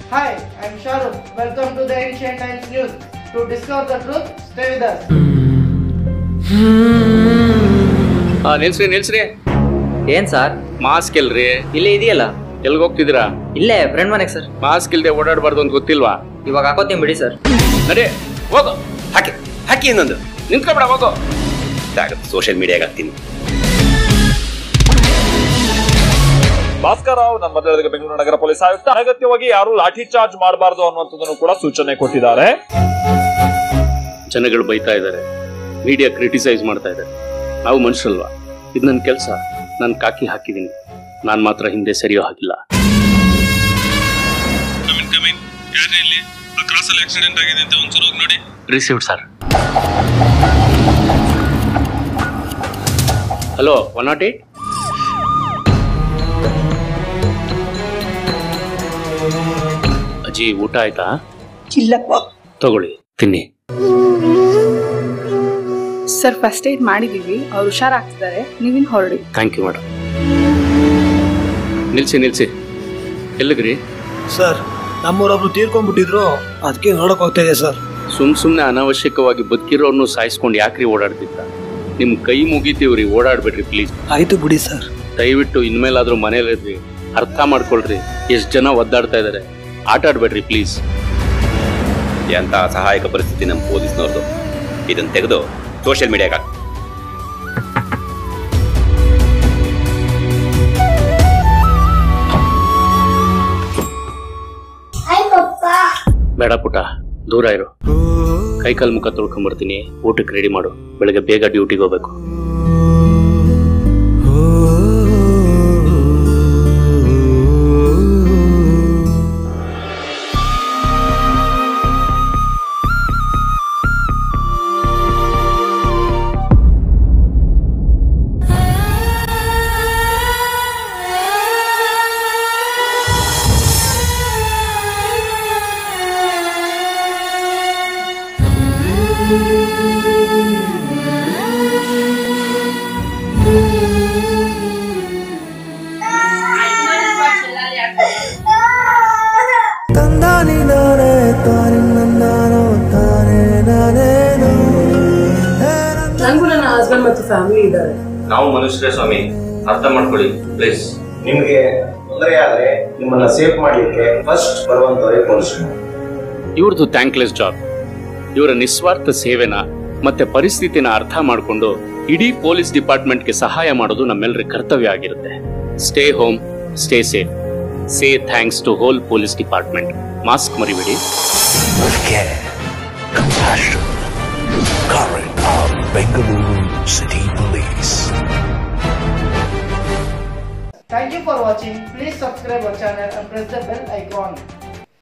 Hi, I'm Shahrukh. Welcome to the Ancient Times News. To discover the truth, stay with us. ಹಾ ನಿಲ್ಸ್ರಿ ನಿಲ್ಸ್ರಿ ಏನ್ sir mask ಎಲ್ರಿ ಇಲ್ಲೇ ಇದೆಯಲ್ಲ ಎಲ್ಗ್ ಹೋಗ್ತಿದ್ದೀರಾ ಇಲ್ಲೇ ಫ್ರೆಂಡ್ ಮನೆಗೆ ಸರ್ ಮಾಸ್ಕ್ ಇಲ್ದೆ ಓಡಾಡಬಾರ್ದು ಅಂತ ಗೊತ್ತಿಲ್ವಾ ಇವಾಗ ಹಾಕೋತೀನಿ ಬಿಡಿ ಸರ್ ನಡಿ ಹೋಗು ಹಾಕಿ ಹಾಕಿ ಇನ್ನೊಂದು ನಿಂತ್ಕೊಬೇಡ ಹೋಗು ಸೋಷಿಯಲ್ ಮೀಡಿಯಾಗೆ ಹಾಕ್ತೀನಿ ಭಾಸ್ಕರ್ ರಾವ್ ನನ್ನ ಮೊದಲಿಗೆ ಬೆಂಗಳೂರು ನಗರ ಪೊಲೀಸ್ ಆಯುಕ್ತ ಅನಗತ್ಯವಾಗಿ ಯಾರು ಲಾಠಿ ಚಾರ್ಜ್ ಮಾಡಬಾರದು ಅನ್ನುವಂಥದ್ದನ್ನು ಕೂಡ ಸೂಚನೆ ಕೊಟ್ಟಿದ್ದಾರೆ ಜನಗಳು ಬೈತಾ ಇದ್ದಾರೆ ಮೀಡಿಯಾ ಕ್ರಿಟಿಸೈಸ್ ಮಾಡ್ತಾ ಇದ್ದಾರೆ ನಾವು ಮನುಷ್ಯರಲ್ವಾ ಇದು ನನ್ನ ಕೆಲಸ ನಾನು ಕಾಕಿ ಹಾಕಿದ್ದೀನಿ ನಾನು ಮಾತ್ರ ಹಿಂದೆ ಸರಿಯೋ ಹಾಕಿಲ್ಲ received sir hello one nought eight ಅಜ್ಜಿ ಊಟ ಆಯ್ತಾ ಇಲ್ಲಪ್ಪ ತಗೊಳ್ಳಿ ತಿನ್ನಿ ಸರ್ ಫಸ್ಟ್ ಏಡ್ ಮಾಡಿದೀವಿ ಅವ್ರು ಹುಷಾರಾಗ್ತಿದ್ದಾರೆ ನೀವಿನ್ ಹೊರಡಿ ಥ್ಯಾಂಕ್ ಯು ಮೇಡಮ್ ನಿಲ್ಸಿ ನಿಲ್ಸಿ ಎಲ್ಲಿಗ್ರಿ ಸರ್ ನಮ್ಮೂರೊಬ್ರು ತೀರ್ಕೊಂಡ್ಬಿಟ್ಟಿದ್ರು ಅದಕ್ಕೆ ನೋಡಕ್ ಹೋಗ್ತಾ ಇದೆ ಸರ್ ಸುಮ್ ಸುಮ್ನೆ ಅನಾವಶ್ಯಕವಾಗಿ ಬದುಕಿರೋರ್ನು ಸಾಯಿಸ್ಕೊಂಡು ಯಾಕ್ರಿ ಓಡಾಡ್ತಿದ್ದ ನಿಮ್ ಕೈ ಮುಗಿತೀವ್ರಿ ಓಡಾಡ್ಬೇಡ್ರಿ ಪ್ಲೀಸ್ ಆಯ್ತು ಬಿಡಿ ಸರ್ ದಯವಿಟ್ಟು ಇನ್ಮೇಲಾದ್ರೂ ಮನೇಲಿರ್ರಿ ಅರ್ಥ ಮಾಡ್ಕೊಳ್ರಿ ಎಷ್ಟ್ ಜನ ಒದ್ದಾಡ್ತಾ ಇದಾರೆ ಆಟ ಆಡ್ಬೇಡ್ರಿ ಪ್ಲೀಸ್ ಎಂತ ಸಹಾಯಕ ಪರಿಸ್ಥಿತಿ ನಮ್ಮ ಪೊಲೀಸ್ನವ್ರದ್ದು ಇದನ್ನ ತೆಗೆದು ಸೋಷಿಯಲ್ ಮೀಡಿಯಾಗೆ ಹಾಕಿ ಬೇಡ ಪುಟ ದೂರ ಇರು ಕೈಕಾಲ್ ಮುಖ ತೊಳ್ಕೊಂಬರ್ತೀನಿ ಊಟಕ್ಕೆ ರೆಡಿ ಮಾಡು ಬೆಳಗ್ಗೆ ಬೇಗ ಡ್ಯೂಟಿಗೆ ಹೋಗ್ಬೇಕು ನನಗೂ ನನ್ನ ಹಸ್ಬೆಂಡ್ ಮತ್ತು ಫ್ಯಾಮಿಲಿ ಇದ್ದಾರೆ ನಾವು ಮನುಷ್ಯರೇ ಸ್ವಾಮಿ ಅರ್ಥ ಮಾಡ್ಕೊಳ್ಳಿ ಪ್ಲೀಸ್ ನಿಮ್ಗೆ ತೊಂದರೆ ಆದ್ರೆ ನಿಮ್ಮನ್ನ ಸೇಫ್ ಮಾಡ್ಲಿಕ್ಕೆ ಫಸ್ಟ್ ಬರುವಂತವರೇ ಪೊಲೀಸರು ಇವ್ರದ್ದು ಥ್ಯಾಂಕ್ಲೆಸ್ ಜಾಬ್ ಇವರ ನಿಸ್ವಾರ್ಥ ಸೇವೆನ ಮತ್ತೆ ಪರಿಸ್ಥಿತಿನ ಅರ್ಥ ಮಾಡಿಕೊಂಡು ಇಡೀ ಪೊಲೀಸ್ ಡಿಪಾರ್ಟ್ಮೆಂಟ್ಗೆ ಸಹಾಯ ಮಾಡೋದು ನಮ್ಮೆಲ್ಲರ ಕರ್ತವ್ಯ ಆಗಿರುತ್ತೆ stay home stay safe say thanks to whole police department mask ಮರಿಬೇಡಿ Thank you for watching. Please subscribe our channel and press the bell icon.